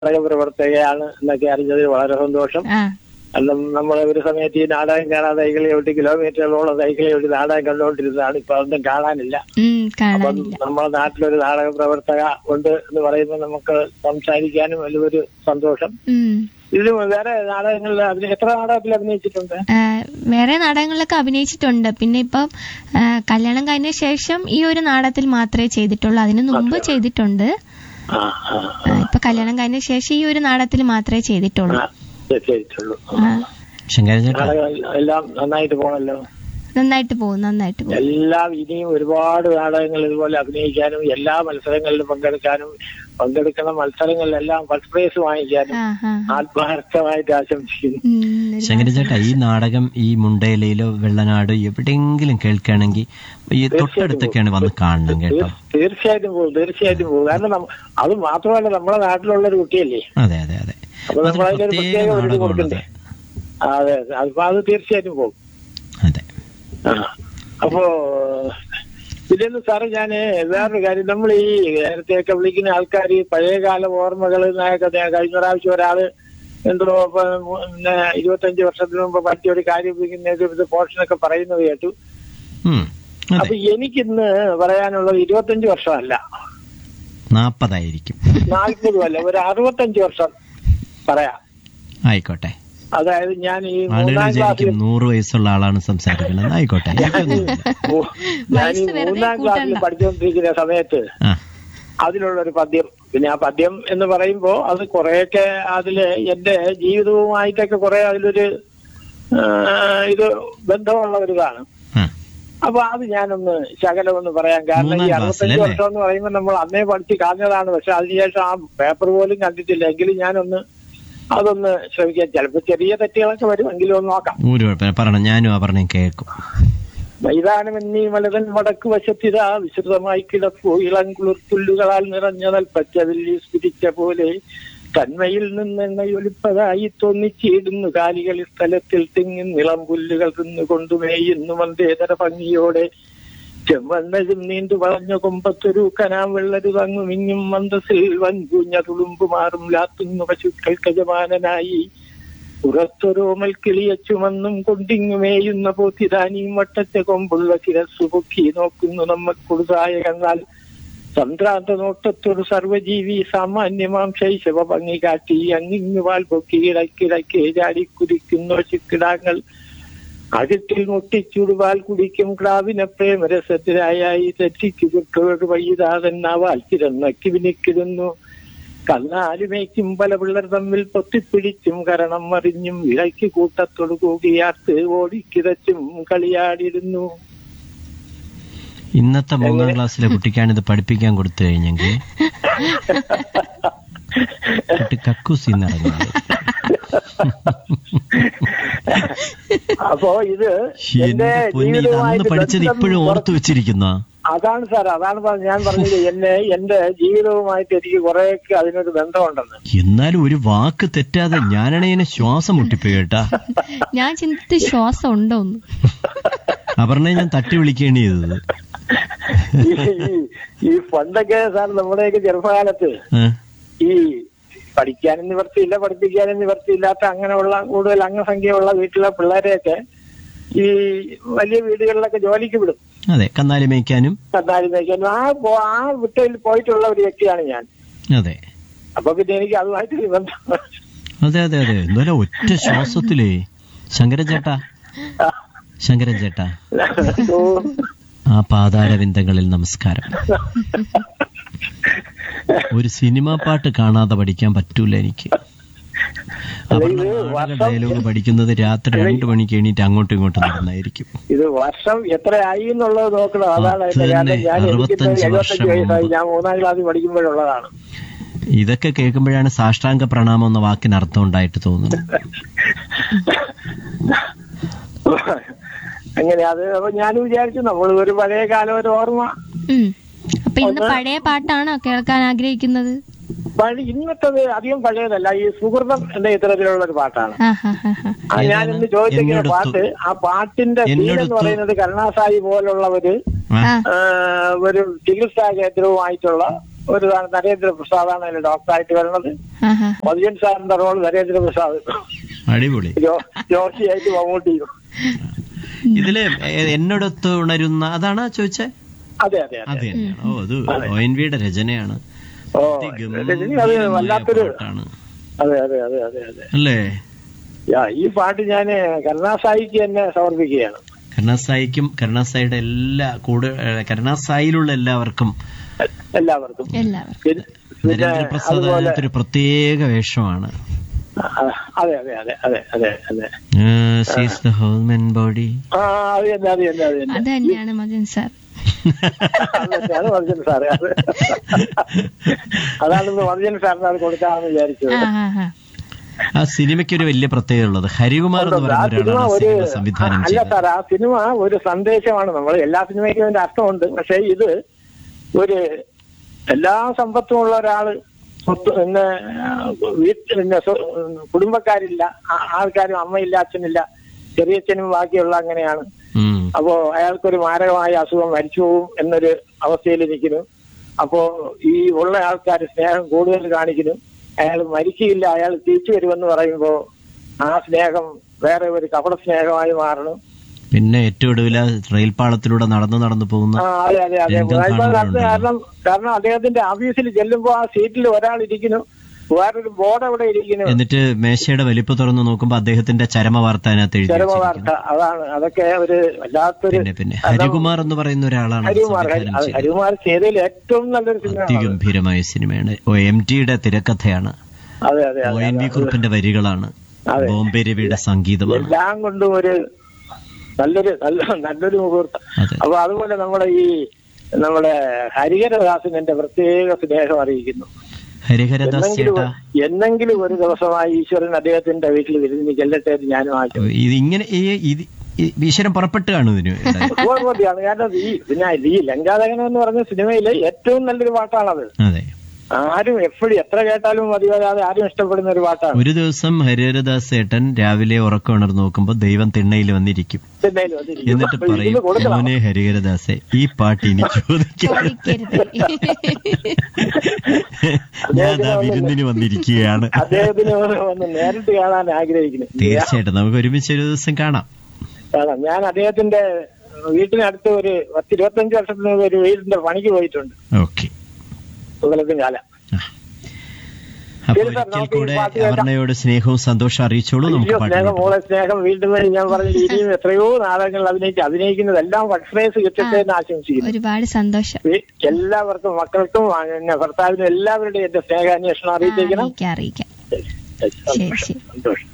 പ്രവർത്തകയാണ് എന്നൊക്കെ അറിഞ്ഞതിൽ വളരെ സന്തോഷം ആ കാരണം നമ്മൾ ഒരു സമയത്ത് ഈ നാടകം കാണാൻ സൈക്കിളെ വിട്ട് കിലോമീറ്ററുകളോളം സൈക്കിളെ വിട്ട് നാടകം കണ്ടുകൊണ്ടിരുന്നതാണ് ഇപ്പൊ അതൊന്നും കാണാനില്ല ഉം അപ്പം കാണാനില്ല നമ്മുടെ നാട്ടിലൊരു നാടക പ്രവർത്തക ഉണ്ട് എന്ന് പറയുമ്പോൾ നമുക്ക് സംസാരിക്കാനും വലിയൊരു സന്തോഷം ഉം ഇതിലും വേറെ നാടകങ്ങളിൽ അഭിനയ എത്ര നാടകത്തിൽ അഭിനയിച്ചിട്ടുണ്ട് ആ, വേറെ നാടകങ്ങളിലൊക്കെ അഭിനയിച്ചിട്ടുണ്ട് പിന്നെ ഇപ്പം ആ, കല്യാണം കഴിഞ്ഞ ശേഷം ഈ ഒരു നാടകത്തിൽ മാത്രമേ ചെയ്തിട്ടുള്ളൂ അതിന് മുമ്പ് ചെയ്തിട്ടുണ്ട് ആ ആ ആ, ഇപ്പൊ കല്യാണം കഴിഞ്ഞ ശേഷം ഈ ഒരു നാടകത്തിൽ മാത്രമേ ചെയ്തിട്ടുള്ളൂ ആ ചെയ്തിട്ടുള്ളൂ ആ, ശങ്കരൻ ചേട്ടാ നാടകം എല്ലാം നന്നായിട്ട് പോകണല്ലോ നന്നായിട്ട് പോകും നന്നായിട്ട് പോകും എല്ലാം ഇനിയും ഒരുപാട് നാടകങ്ങൾ ഇതുപോലെ അഭിനയിക്കാനും എല്ലാ മത്സരങ്ങളിലും പങ്കെടുക്കാനും പങ്കെടുക്കുന്ന മത്സരങ്ങളിലെല്ലാം ഫസ്റ്റ് പ്രൈസ് വാങ്ങിക്കാനും ആ ആ ആത്മാർത്ഥമായിട്ട് ആശംസിക്കുന്നു ഉം, ഒരു- ശങ്കരൻ ചേട്ടാ ഈ നാടകം ഈ മുണ്ടയിലയിലോ വെള്ളനാട് എവിടെയെങ്കിലും കേൾക്കുകയാണെങ്കിൽ ഈ തൊട്ടടുത്തൊക്കെയാണ് വന്ന് കാണണം കേട്ടോ തീർ- തീർച്ചയായിട്ടും പോകും തീർച്ചയായിട്ടും പോകും കാരണം നമ്മ- അത് മാത്രമല്ല നമ്മുടെ നാട്ടിലുള്ള ഒരു കുട്ടിയല്ലേ അതെ അതെ അതെ അപ്പൊ നമ്മൾ അതൊരു അതിനൊരു പ്രത്യേക പ്രത്യേക ഒരു നാടകമാണത് കൊടുക്കണ്ടേ ആ, അതെ അതെ അപ്പൊ അത് തീർച്ചയായിട്ടും പോകും അതെ ആ. അപ്പോ ഇതിന്ന് സാറ് ഞാന് വേറൊരു കാര്യം നമ്മൾ ഈ നേരത്തെയൊക്കെ വിളിക്കുന്ന ആൾക്കാർ പഴയകാല ഓർമ്മകൾ എന്നൊക്കെ ഞാൻ കഴിഞ്ഞ പ്രാവശ്യം ഒരാള് എന്തോ ഇപ്പൊ പിന്നെ ഇരുപത്തഞ്ച് വർഷത്തിന് മുമ്പ് പറ്റിയ ഒരു കാര്യം വിളിക്കുന്ന പോർഷനൊക്കെ പറയുന്നത് കേട്ടു ഉം, അപ്പൊ അതെ എനിക്കിന്ന് പറയാനുള്ളത് ഇരുപത്തഞ്ച് വർഷമല്ല നാപ്പതായിരിക്കും നാൽപ്പതും അല്ല ഒരു അറുപത്തഞ്ച് വർഷം പറയാം ആയിക്കോട്ടെ അതായത് ഞാൻ ഈ ആളുകൾ മൂന്നാം ക്ലാസ്സിൽ വിചാരിക്കും നൂറ് വയസ്സുള്ള ആളാണ് സംസാരിക്കുന്നത് ആയിക്കോട്ടെ എനിക്കൊന്നുമില്ല. ഞാൻ ഈ വയസ്സ് വെറുതെ മൂന്നാം ക്ലാസ്സിൽ കൂട്ടണ്ട. പഠിച്ചുകൊണ്ടിരിക്കുന്ന സമയത്ത് ആ അതിലുള്ള ഒരു പദ്യം പിന്നെ ആ പദ്യം എന്ന് പറയുമ്പോ അത് കുറെയൊക്കെ അതില് എന്റെ ജീവിതവുമായിട്ടൊക്കെ കുറെ അതിലൊരു ആ, ഇത് ബന്ധമുള്ള ഒരു ഇതാണ് ആ അപ്പൊ അത് ഞാനൊന്ന് ശകലം ഒന്ന് പറയാം കാരണം ഈ മൂന്നാം അറുപത്തഞ്ച് ക്ലാസ്സിലല്ലേ? വർഷം എന്ന് പറയുമ്പോൾ നമ്മൾ അന്നേ പഠിച്ച് കളഞ്ഞതാണ് പക്ഷെ അതിനുശേഷം ആ പേപ്പർ പോലും കണ്ടിട്ടില്ല എങ്കിലും ഞാനൊന്ന് അതൊന്ന് ശ്രമിക്കാം ചിലപ്പോ ചെറിയ തെറ്റുകളൊക്കെ വരും എങ്കിലും ഒന്ന് നോക്കാം ഒരു കുഴപ്പമില്ല പറയണം ഞാനും ആ പറഞ്ഞ കേൾക്കും മൈതാനമെന്നീ മലതൻ വടക്ക് വശത്തിതാ വിശൃതമായി കിടപ്പു ഇളംകുളിർ പുല്ലുകളാൽ നിറഞ്ഞ നൽപ്പച്ചവില്ലി സ്ഫുരിച്ച പോലെ തന്മയിൽ നിന്നെണ്ണയൊലിപ്പതായി തോന്നിച്ചിടുന്നു കാലികളിൽ സ്ഥലത്തിൽ തിങ്ങി നിളം പുല്ലുകൾ തിന്നുകൊണ്ടു മേയുന്നു മന്ദേതര ഭംഗിയോടെ ചെമ്മണ്ണതും നീണ്ടു വളഞ്ഞ കൊമ്പത്തൊരു കനാം വെള്ളരു തങ്ങും ഇങ്ങും മന്ദസിൽ വൻകുഞ്ഞ തുളുമ്പു മാറും ലാത്തുന്നു പശുക്കൾ യജമാനനായി പുറത്തൊരോമൽ കിളിയ ചുമന്നും കൊണ്ടിങ്ങുമേയുന്ന പോത്തിതാനിയും വട്ടത്തെ കൊമ്പുള്ള ശിരസ്സു പൊക്കി നോക്കുന്നു നമ്മക്കുടുതായ കണ്ടാൽ സംക്രാന്ത നോട്ടത്തൊരു സർവജീവി സാമാന്യമാം ശൈശവ ഭംഗി കാട്ടി അങ്ങിങ്ങു വാൽ പൊക്കി ഇടയ്ക്കിടയ്ക്ക് ചാടിക്കുതിക്കുന്നു ചിക്കിടാങ്ങൾ അകത്തിൽ മുട്ടിച്ചുടുവാൽ കുടിക്കും ക്രാവിനെ പ്രേമരസത്തിനായി തെറ്റിച്ചു കുട്ടോട് വൈതാതെന്നാവാൽ ചിരന്നക്കി വിനിക്കിടുന്നു കന്നാലുമേക്കും പല പിള്ളർ തമ്മിൽ പൊത്തിപ്പിടിച്ചും കരണം മറിഞ്ഞും ഇടയ്ക്ക് കൂട്ടത്തോട് കൂകിയാർത്ത് ഓടിക്കിതച്ചും കളിയാടിയിരുന്നു ഇന്നത്തെ മൂന്നാം ക്ലാസ്സിലെ കുട്ടിക്കാണ് ഇത് പഠിപ്പിക്കാൻ കൊടുത്തു കഴിഞ്ഞെങ്കിൽ കുട്ടി കക്കൂസി നിറഞ്ഞത് അപ്പോ ഇത് എന്റെ എന്റെ പൊന്നി ഇത് അന്ന് ജീവിതവുമായിട്ട് പഠിച്ചത് ബന്ധം ഇപ്പോഴും ഓർത്തു പുറ- വെച്ചിരിക്കുന്ന അതാണ് സാർ അതാണ് പറഞ്ഞ- ഞാൻ പറഞ്ഞത് എന്നെ എന്റെ ജീവിതവുമായിട്ട് എനിക്ക് കുറെയൊക്കെ അതിനൊരു ബന്ധമുണ്ടെന്ന് എന്നാലും ഒരു വാക്ക് തെറ്റാതെ ഞാനാണേനെ ശ്വാസം മുട്ടിപ്പോയി കേട്ടാ ഞാൻ ചിന്തിച്ച് ശ്വാസം ഉണ്ടോന്ന് അപർണയെ ഞാൻ തട്ടി വിളിക്കേണ്ടി ചെയ്തത് ഈ- ഈ- ഈ പണ്ടൊക്കെ സാർ നമ്മുടെയൊക്കെ ചെറുപ്പകാലത്ത് ഏ? ഈ പഠിക്കാനും നിവർത്തിയില്ല പഠിപ്പിക്കാനും നിവർത്തിയില്ലാത്ത അങ്ങനെയുള്ള കൂടുതൽ അംഗസംഖ്യയുള്ള വീട്ടിലെ പിള്ളേരെയൊക്കെ ഈ വലിയ വീടുകളിലൊക്കെ ജോലിക്ക് വിടും അതെ കന്നാലി മേയ്ക്കാനും കന്നാലി മേയ്ക്കാനും ആ പോ- ആ വിട്ടയിൽ പോയിട്ടുള്ള ഒരു വ്യക്തിയാണ് ഞാൻ അതെ അപ്പൊ പിന്നെ എനിക്ക് അതുമായിട്ട് ഒരു ബന്ധം അതെ അതെ അതെ എന്തായാലും ഒറ്റ ശ്വാസത്തിലേ ശങ്കരൻ ചേട്ടാ ശങ്കരൻ ചേട്ടാ ഓ, ആ പാതാരവിന്ദങ്ങളിൽ നമസ്കാരം ഒരു സിനിമാ പാട്ട് കാണാതെ പഠിക്കാൻ പറ്റൂല എനിക്ക് അപർണ നാടക ഡയലോഗ് പഠിക്കുന്നത് രാത്രി രണ്ടു മണിക്ക് എണീറ്റ് അങ്ങോട്ടും ഇങ്ങോട്ടും നടന്നായിരിക്കും ഇത് വർഷം എത്രയായി എന്നുള്ളത് നോക്കണം അതാണ് അത് അതിന്റെ കാരണം തന്നെ, ഞാൻ എനിക്ക് അറുപത്തഞ്ച് എഴുപത്തഞ്ച് വർഷം വയസ്സായി മുമ്പ്. ഞാൻ മൂന്നാം ക്ലാസ്സിൽ പഠിക്കുമ്പോഴുള്ളതാണ് ഇതൊക്കെ കേൾക്കുമ്പോഴാണ് സാഷ്ടാംഗ പ്രണാമം എന്ന വാക്കിന് അർത്ഥം ഉണ്ടായിട്ട് തോന്നുന്നത് അങ്ങനെ അത് അപ്പൊ ഞാൻ വിചാരിച്ചു നമ്മൾ ഒരു പഴയ കാലം ഒരു ഓർമ്മ ഉം. അപ്പൊ ഇന്ന് പഴയ പാട്ടാണോ കേൾക്കാൻ ആഗ്രഹിക്കുന്നത് പഴയ ഇന്നത്തത് അധികം പഴയതല്ല ഈ സുഹൃതം എന്ന ഇത്തരത്തിലുള്ള ഒരു പാട്ടാണ് ആ ഹാ ഹാ ഹാ ആ ഞാൻ ഏതാണ്? ഇന്ന് ചോദിച്ചിരിക്കുന്ന എന്നോട് പാട്ട് ആ പാട്ടിന്റെ സീൻ എന്നോട് എന്ന് തു- പറയുന്നത് കരുണാസായി പോലുള്ളവര് ആ, ആ ആ, ഒരു ചികിത്സാ കേന്ദ്രവുമായിട്ടുള്ള ഒരു നരേന്ദ്രപ്രസാദാണ് അതിൽ ഡോക്ടറായിട്ട് വരുന്നത് ആഹാ മധുജൻ സാറിന്റെ റോൾ നരേന്ദ്രപ്രസാദ് അടിപൊളി ജോ- ജോഷിയായിട്ട് മമ്മൂട്ടിയും ഇതില് എ- എന്നോടൊത്ത് ഉണരുന്ന അതാണ് ചോദിച്ചേ അതെ അതെ അത് അതെ തന്നെയാണ് ഓ അത് ഒ എൻ വിയുടെ രചനയാണ് ഓ അതിഗംഭീരമായ രജനി അത് വല്ലാത്തൊരു പാട്ടാണ് അതെ അതെ അതെ അതെ അതെ അല്ലേ യാ, ഈ പാട്ട് ഞാൻ കരുണാസായിക്ക് തന്നെ സമർപ്പിക്കുകയാണ് കരുണാസായിക്കും കരുണാസായിയുടെ എല്ലാ കൂടെ ഏഹ്, കരുണാസായിലുള്ള എല്ലാവർക്കും എല്ലാവർക്കും എല്ലാവർക്കും പിന്നെ പിന്നെ നരേന്ദ്രപ്രസാദ് അതുപോലെ അതിനകത്തൊരു പ്രത്യേക വേഷമാണ് ആ, അതെ അതെ അതെ അതെ അതെ അതെ സീസ് ദ ഹോം ആൻഡ് ബോഡി ആ അത് തന്നെ അത് തന്നെ അത് തന്നെ അത് തന്നെയാണ് മദൻ സാർ അത് തന്നെയാണ് വർജൻ സാറ് അത് അതാണിന്ന് വർജൻ സാറിന് അത് കൊടുക്കാമെന്ന് വിചാരിച്ചത് ആ ആ ആ ആ സിനിമയ്ക്ക് ഒരു വലിയ പ്രത്യേകത ഉള്ളത് ഹരികുമാർ എന്ന് ആ പറയുന്ന സിനിമ ഒരാളാണ് ആ ഒരു സിനിമ സംവിധാനം അല്ല ചെയ്തത് സാർ ആ സിനിമ ഒരു സന്ദേശമാണ് നമ്മൾ എല്ലാ സിനിമയ്ക്കും അതിന്റെ അർത്ഥമുണ്ട് പക്ഷെ ഇത് ഒരു എല്ലാ സമ്പത്തും ഉള്ള ഒരാള് സ്വത്ത് പിന്നെ വീട്ടിൽ പിന്നെ സ്വ- കുടുംബക്കാരില്ല ആ- ആൾക്കാരും അമ്മയില്ല അച്ഛനില്ല ചെറിയച്ഛനും ബാക്കിയുള്ള അങ്ങനെയാണ് ഉം. അപ്പോ അയാൾക്കൊരു മാരകമായ അസുഖം മരിച്ചു പോകും എന്നൊരു അവസ്ഥയിൽ ഇരിക്കുന്നു അപ്പോ ഈ ഉള്ള ആൾക്കാർ സ്നേഹം കൂടുതൽ കാണിക്കുന്നു അയാൾ മരിക്കില്ല അയാൾ തിരിച്ചു വരുമെന്ന് പറയുമ്പോ ആ സ്നേഹം വേറെ ഒരു കപട സ്നേഹമായി മാറണം പിന്നെ ഏറ്റവും ഒടുവിൽ ആ റെയിൽപാളത്തിലൂടെ നടന്നു നടന്നു പോകുന്ന ആ അതെ അതെ അതെ രംഗം വായ്പ കാണുന്നുണ്ടല്ലോ. കാരണം കാരണം അദ്ദേഹത്തിന്റെ ഓഫീസിൽ ചെല്ലുമ്പോ ആ സീറ്റിൽ ഒരാൾ ഇരിക്കുന്നു വേറൊരു ബോർഡ് അവിടെ ഇരിക്കുന്നു എന്നിട്ട് മേശയുടെ വലിപ്പ് തുറന്നു നോക്കുമ്പോ അദ്ദേഹത്തിന്റെ ചരമ വാർത്ത അതിനകത്ത് എഴുതി ചരമ വെച്ചിരിക്കുന്നു. വാർത്ത അതാണ് അതൊക്കെ ഒരു വല്ലാത്തൊരു പിന്നെ പിന്നെ ഹരികുമാർ എന്ന് പറയുന്ന ഒരാളാണ് അത് ഹരികുമാർ സംവിധാനം അത് ചെയ്തത് ഹരികുമാർ ചെയ്തതിൽ ഏറ്റവും നല്ലൊരു സിനിമയാണ് അതിഗംഭീരമായ സിനിമയാണ് ഒ എം ടിയുടെ തിരക്കഥയാണ് അതെ അതെ ഒ അതെ എൻ വി കുറിപ്പിന്റെ വരികളാണ് അതെ. ബോംബെ രവിയുടെ സംഗീതമാണ് എല്ലാം കൊണ്ടും ഒരു നല്ലൊരു നല്ല നല്ലൊരു മുഹൂർത്തം അതെ അപ്പൊ അതുപോലെ നമ്മുടെ ഈ നമ്മുടെ ഹരിഹരദാസിന് എന്റെ പ്രത്യേക സ്നേഹം അറിയിക്കുന്നു ഹരിഹരദാസ് എന്നെങ്കിലും ചേട്ടാ എന്നെങ്കിലും ഒരു ദിവസമായി ഈശ്വരൻ അദ്ദേഹത്തിന്റെ വീട്ടിൽ വിരുന്നിന് ചെല്ലട്ടെ എന്ന് ഞാനും ആശം ഇത് ഇങ്ങനെ ഈ ഇത് ഈ ഈശ്വരൻ പുറപ്പെട്ട് കാണും ഇതിന് ഓർമ്മയാണ് കാരണം ഈ പിന്നെ ഈ ലങ്കാദഹനം എന്ന് പറഞ്ഞ സിനിമയിലെ ഏറ്റവും നല്ലൊരു പാട്ടാണത് അതെ ആരും എപ്പോഴും എത്ര കേട്ടാലും മതിവരാതെ ആരും ഇഷ്ടപ്പെടുന്ന ഒരു പാട്ടാണ് ഒരു ദിവസം ഹരിഹരദാസ് ചേട്ടൻ രാവിലെ ഉറക്കം ഉണർന്ന് നോക്കുമ്പോ ദൈവം തിണ്ണയിൽ വന്നിരിക്കും ചെന്നൈയിൽ വന്നിരിക്കുന്നു. എന്നിട്ട് അപ്പൊ പറയും ഇതിന് കൊടുക്കണം മോനെ ഹരിഹരദാസെ ഈ പാട്ട് ഇനി ചോദിക്കരുത് ചോദിക്കരുത് ഞാൻ ആ വിരുന്നിന് വന്നിരിക്കുകയാണ് അദ്ദേഹത്തിന് ഒന്ന് നേരിട്ട് കാണാൻ ആഗ്രഹിക്കുന്നു തീർച്ചയായിട്ടും നമുക്ക് ഒരുമിച്ച് ഒരു ദിവസം കാണാം കാണാം ഞാൻ അദ്ദേഹത്തിന്റെ വീട്ടിനടുത്ത് ഒരു പത്ത് ഇരുപത്തഞ്ച് വർഷത്തിന് മുമ്പ് ഒരു വീടിന്റെ പണിക്ക് പോയിട്ടുണ്ട് ഓക്കെ കുളത്തും കാലം അപ്പോൾ ശരി സാർ, ഒരിക്കൽ നമുക്ക് ഈ കൂടെ പാട്ട് കേൾക്കാം. അവർണയോട് സ്നേഹവും സന്തോഷം അറിയിച്ചോളൂ നമുക്ക് അയ്യോ, പാട്ട് സ്നേഹം കേൾക്കാം. മോളെ സ്നേഹം വീണ്ടും വേണ്ടി ഞാൻ പറഞ്ഞു ഇനിയും എത്രയോ നാടകങ്ങൾ അഭിനയിച്ച് അഭിനയിക്കുന്നതെല്ലാം വട്ട്ഫ്രേസ് കിട്ടട്ടെ എന്ന് ആശംസിക്കുന്നു ഒരുപാട് സന്തോഷം ഈ എല്ലാവർക്കും മക്കൾക്കും ആ, പിന്നെ ഭർത്താവിനും എല്ലാവരുടെയും എന്റെ സ്നേഹാന്വേഷണം അറിയിച്ചേക്കണം അറിയിക്കാം അറിയിക്കാം ശരി, ശരി, ശരി, സന്തോഷം, ശരി. സന്തോഷം